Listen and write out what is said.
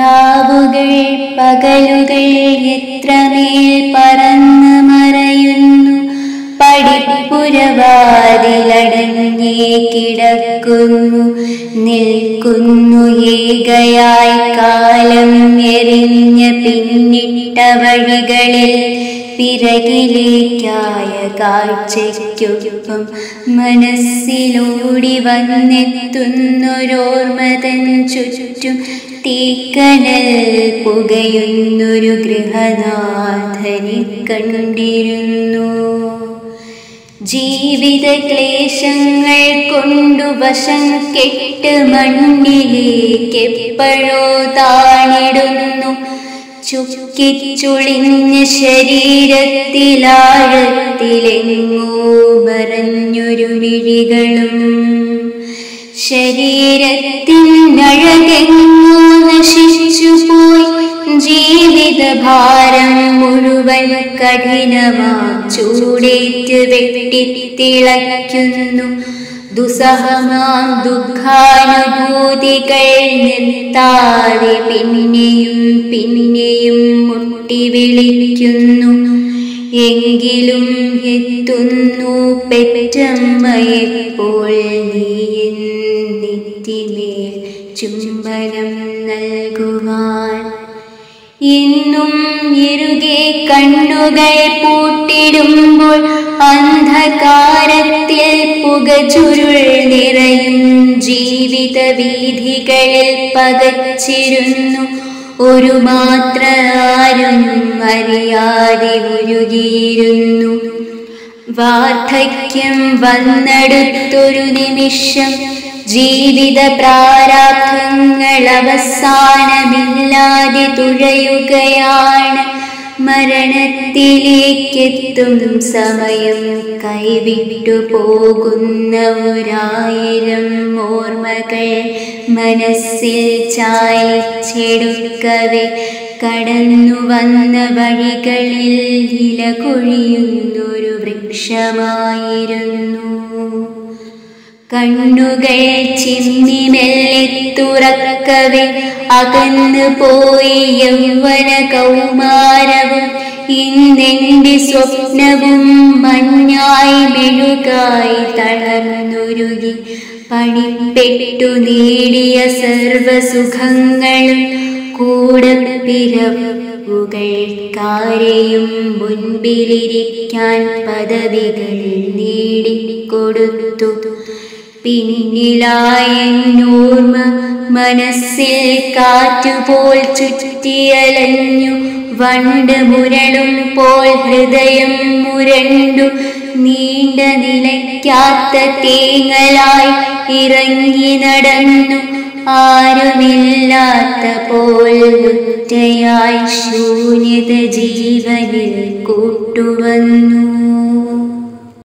രാവുകൾ പകലുകൾ എത്രമേൽ പറന്ന് മറയുന്നു പടിപ്പുരവാതിലടഞ്ഞേ കിടക്കുന്നു നിൽക്കുന്നു ഏകയായി കാലം എറിഞ്ഞ പിന്നിട്ട വഴികളിൽ പിറകിലേക്കായ കാഴ്ചയ്ക്കൊപ്പം മനസ്സിലൂടി വന്നെത്തുന്നൊരോർമ്മതൻ ചുറ്റും തീക്കനൽ പുകയുന്നൊരു ഗൃഹനാഥനെ കണ്ടിരുന്നു ജീവിത ക്ലേശങ്ങൾ കൊണ്ടു വശം കെട്ട് മണ്ണിലേക്ക് എപ്പോഴോ താണിടുന്നു ചുക്കിച്ചുളിഞ്ഞ ശരീരത്തിലാഴത്തിലെങ്ങോ മറഞ്ഞൊരു വിഴികളും ശരീരത്തിനഴകെങ്ങോ നശിച്ചുപോയി ജീവിതഭാരം മുഴുവൻ കഠിനമാം ചൂടേറ്റ് വെട്ടിത്തിളയ്ക്കുന്നു ദുസ്സഹമാം ദുഃഖാനുഭൂതികൾ നിർത്താതെ പിന്നെയും പിന്നെയും മുട്ടി വിളിക്കുന്നു എങ്കിലും എത്തുന്നു പെറ്റമ്മയെപ്പോൾ നീ നെറ്റിമേൽ ചുംബനം നൽകുവാൻ ഇന്നും ഇരുകെ കണ്ണുകൾ പൂട്ടിടുമ്പോൾ അന്ധകാരത്തിൽ പുകചുരുൾ നിറയും ജീവിത വീഥികളിൽ പകച്ചിരുന്നു ഒരു മാത്ര ആരും അറിയാതെ ഉരുകിയിരുന്നു വാർദ്ധക്യം വന്നെടുത്തൊരു നിമിഷം ജീവിത പ്രാരാബ്ധങ്ങൾ അവസാനമില്ലാതെ തുഴയുകയാണ് മരണത്തിലേക്കെത്തും സമയം കൈവിട്ടു പോകുന്ന ഒരായിരം ഓർമ്മകൾ മനസ്സിൽ ചായച്ചെടുക്കവേ കടന്നു വന്ന വഴികളിൽ ഇല കൊഴിയുന്നൊരു വൃക്ഷമായിരുന്നു കണ്ണുകൾ ചിമ്മി മെല്ലെ തുറക്കവേ അകന്നു പോയി യൗവന കൗമാരവും ഇന്നെന്റെ സ്വപ്നവും മഞ്ഞായി മെഴുകായി തളർന്നുരുകി പണിപ്പെട്ടു നേടിയ സർവസുഖങ്ങളും കൂടപ്പിറവുകൾക്കാരെയും മുൻപിലിരിക്കാൻ പദവികൾ നേടിക്കൊടുത്തു പിന്നിലായെന്നോർമ്മ മനസ്സിൽ കാറ്റുപോൽ ചുറ്റിയലഞ്ഞു വണ്ട് മുരളും പോൽ ഹൃദയം മുരണ്ടു നീണ്ട നിലയ്ക്കാത്ത തേങ്ങലായി ഇറങ്ങി നടന്നു ആരുമില്ലാത്ത പോൽ ഒറ്റയായി ശൂന്യത ജീവനിൽ കൂട്ടുവന്നു